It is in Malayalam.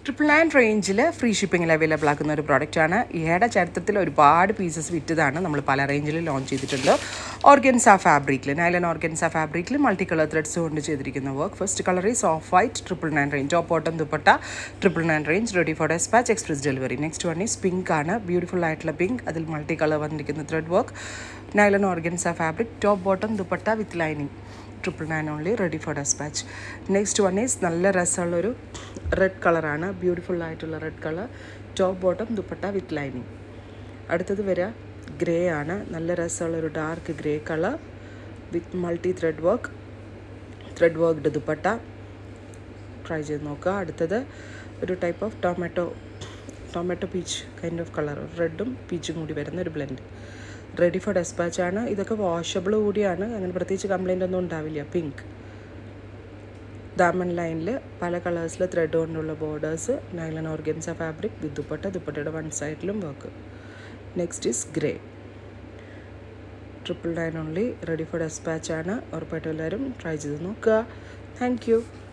ട്രിപ്പിൾ നയൻ റേഞ്ചിൽ ഫ്രീ ഷിപ്പിങ്ങിൽ അവൈലബിൾ ആക്കുന്ന ഒരു പ്രോഡക്റ്റാണ് ഈയുടെ ചരിത്രത്തിൽ ഒരുപാട് പീസസ് വിറ്റതാണ് നമ്മൾ പല റേഞ്ചിൽ ലോഞ്ച് ചെയ്തിട്ടുണ്ട് ഓർഗൻസ ഫാബ്രിക്കിൽ നൈലൻ ഓർഗൻസ ഫാബ്രിക്കിൽ മൾട്ടി കളർ ത്രെഡ്സ് കൊണ്ട് ചെയ്തിരിക്കുന്ന work first colour is off white triple nine range top bottom dupatta triple nine range ready for dispatch express delivery next one is pink ആണ് ബ്യൂട്ടിഫുൾ ആയിട്ടുള്ള പിങ്ക് അതിൽ മൾട്ടി കളർ വന്നിരിക്കുന്ന thread work nylon organza fabric top bottom dupatta with lining triple nine only ready for dispatch next one is നല്ല രസമുള്ളൊരു റെഡ് കളറാണ് ബ്യൂട്ടിഫുൾ ആയിട്ടുള്ള red colour top bottom dupatta with lining അടുത്തത് വരിക ഗ്രേ ആണ് നല്ല രസമുള്ളൊരു dark grey colour with multi thread work thread worked dupatta try ചെയ്ത് നോക്കുക അടുത്തത് ഒരു type of tomato tomato peach kind of colour റെഡും പീച്ചും കൂടി വരുന്ന ഒരു ബ്ലെൻഡ് റെഡി ഫോർ ഡെസ്പാച്ച് ആണ് ഇതൊക്കെ വാഷബിൾ കൂടിയാണ് അങ്ങനെ പ്രത്യേകിച്ച് കംപ്ലൈൻ്റ് ഒന്നും ഉണ്ടാവില്ല പിങ്ക് ദാമൻ ലൈനിൽ പല കളേഴ്സിൽ ത്രെഡ് കൊണ്ടുള്ള borders nylon organza fabric with dupatta ദുപ്പട്ടയുടെ വൺ സൈഡിലും work next is grey triple nine only ready for dispatch ആണ് ഉറപ്പായിട്ടും എല്ലാവരും ട്രൈ ചെയ്ത് നോക്കുക താങ്ക് യു